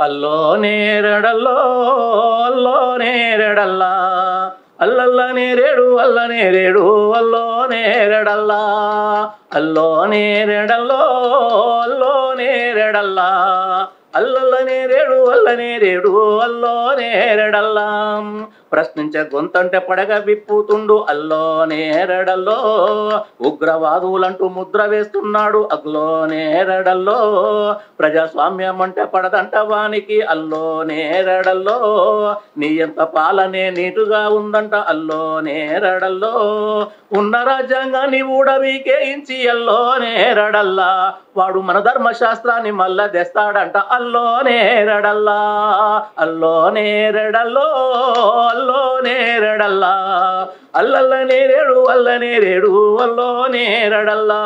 అల్లో నేరడల్లో అల్లో నేరడల్లా అల్లల్ల నేరేడు అల్ల నేరేడు అల్లో నేరడల్లా అల్లో నేరడల్లో అల్లో నేరడల్లా అల్లల్ల నేరేడు అల్ల నేరేడు అల్లో నేరడల్లా ప్రశ్నించే గొంతంటే పడగ విప్పుతుండు అల్లో నేరడల్లో ఉగ్రవాదులంటూ ముద్ర వేస్తున్నాడు అగ్లో నేరడల్లో ప్రజాస్వామ్యం అంటే పడదంట వానికి అల్లో నేరడల్లో నీ ఎంత పాలనే నీటుగా ఉందంట అల్లో నేరడల్లో ఉన్న రాజ్యాంగాన్ని ఊడవీకేయించి అల్లో నేరడల్లా వాడు మన ధర్మశాస్త్రాన్ని మళ్ళా తెస్తాడంట అల్లో నేరడల్లా అల్లో నేరడల్లో అల్లో నేరడల్లా అల్లల్ల నేరేడు అల్ల నేరేడు అల్లో నేరడల్లా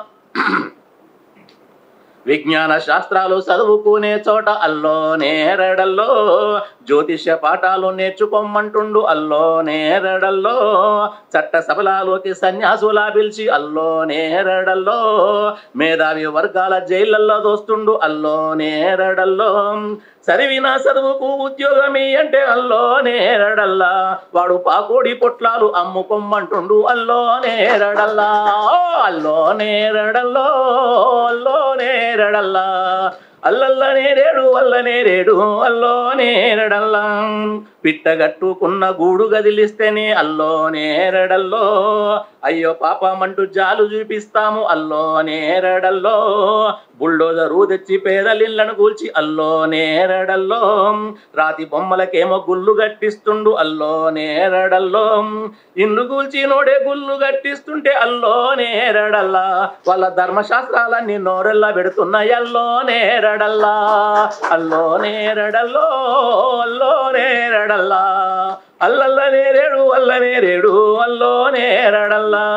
విజ్ఞాన శాస్త్రాలు చదువుకునే చోట అల్లో నేరడల్లో జ్యోతిష్య పాఠాలు నేర్చుకోమంటుండు అల్లో నేరడల్లో చట్ట సభలలోకి సన్యాసులా పిలిచి అల్లో నేరడల్లో మేధావి వర్గాల జైళ్ళల్లో దోస్తుండు అల్లో నేరడల్లో చదివిన చదువుకు ఉద్యోగమి అంటే అల్లో నేరడల్లా వాడు పాకోడి పొట్లాలు అమ్ముకోమ్మంటుండు అల్లో నేరడల్లా ఓ అల్లో నేరడల్లో అల్లో నేరడల్లా అల్లల్ల నేరేడు అల్ల నేరేడు అల్లో నేరడల్లా పిట్టగట్టుకున్న గూడు గదిలిస్తేనే అల్లో నేరడల్లో అయ్యో పాపమంటూ జాలు చూపిస్తాము అల్లో నేరడల్లో బుల్డోజరు తెచ్చి పేదలిళ్ళను కూల్చి అల్లో నేరడల్లో రాతి బొమ్మలకేమో గుళ్ళు గట్టిస్తుండు అల్లో నేరడల్లో ఇల్లు కూల్చి నోడే గుళ్ళు గట్టిస్తుంటే అల్లో నేరడల్లా వాళ్ళ ధర్మశాస్త్రాలన్నీ నోరెల్లా పెడుతున్నాయి అల్లో నేరడల్లా అల్లో నేరడల్లో అల్లో నేరడల్లా అల్లల్ల నేరేడు అల్ల నేరేడు అల్లో నేరడల్లా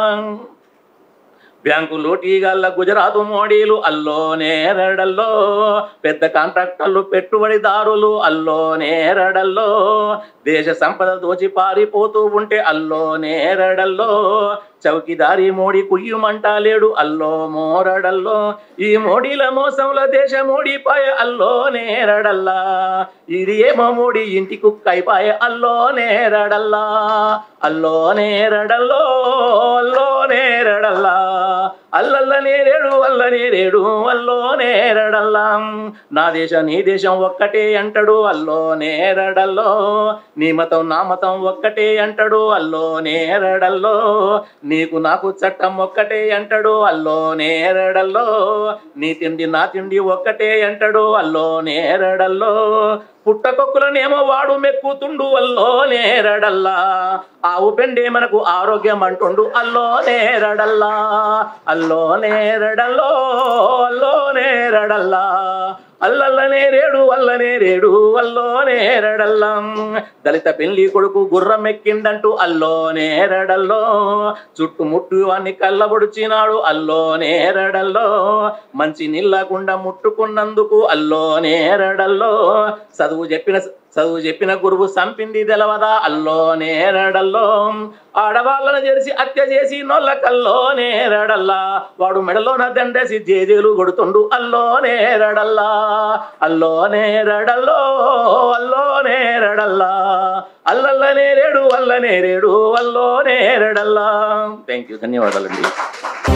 బ్యాంకు లూటీగల్ల గుజరాత్ మోడీలు అల్లో నేరడల్లో పెద్ద కాంట్రాక్టర్లు పెట్టుబడిదారులు అల్లో నేరడల్లో దేశ సంపద దోచి పారిపోతూ ఉంటే అల్లో నేరడల్లో చౌకీదారి మోడీ కుయ్యమంటాలేడు అల్లో మోరడల్లో ఈ మోడీల మోసంలో దేశ మోడీపాయ అల్లో నేరడల్లా ఇది ఏమో మోడీ ఇంటి కుక్క అయిపాయ అల్లో నేరడల్లా అల్లో నేరడల్లో అల్లో నేరడల్లా అల్లల్ల నేరేడు అల్ల నేరేడు అల్లో నేరడల్లా నా దేశం నీ దేశం ఒక్కటే అంటాడు అల్లో నేరడల్లో నీ మతం నా మతం ఒక్కటే అంటాడు అల్లో నేరడల్లో నీకు నాకు చట్టం ఒక్కటే అంటాడు అల్లో నేరడల్లో నీ తిండి నా తిండి ఒక్కటే అంటాడు అల్లో నేరడల్లో పుట్టకొక్కులనేమో వాడు మెక్కుతుండు అల్లో నేరడల్లా ఆవు పెండే మనకు ఆరోగ్యం అంటుండు అల్లో నేరడల్లా అల్లో నేరడల్లో అల్లో నేరడల్లా అల్లల్ల నేరేడు అల్ల నేరేడు అల్లో నేరడల్లం దళిత పెళ్లి కొడుకు గుర్రం ఎక్కిందంటూ అల్లో నేరడల్లో చుట్టుముట్టు వాన్ని కళ్ళబొడిచినాడు అల్లో నేరడల్లో మంచి నీళ్ళకుండా ముట్టుకున్నందుకు అల్లో నేరడల్లో చదువు చెప్పిన చదువు చెప్పిన గురువు సంపింది తెలవదా అల్లో నేరడల్లో ఆడవాళ్ళను చేసి హత్య చేసి నొల్ల కల్లో నేరడల్లా వాడు మెడలోన దండేసి జేజేలు కొడుతుండు అల్లో నేరడల్లా అల్లో నేరడల్లో అల్లో నేరడల్లా అల్లల్ల నేరేడు అల్ల నేరేడు అల్లో నేరడల్లా థ్యాంక్ యూ ధన్యవాదాలండి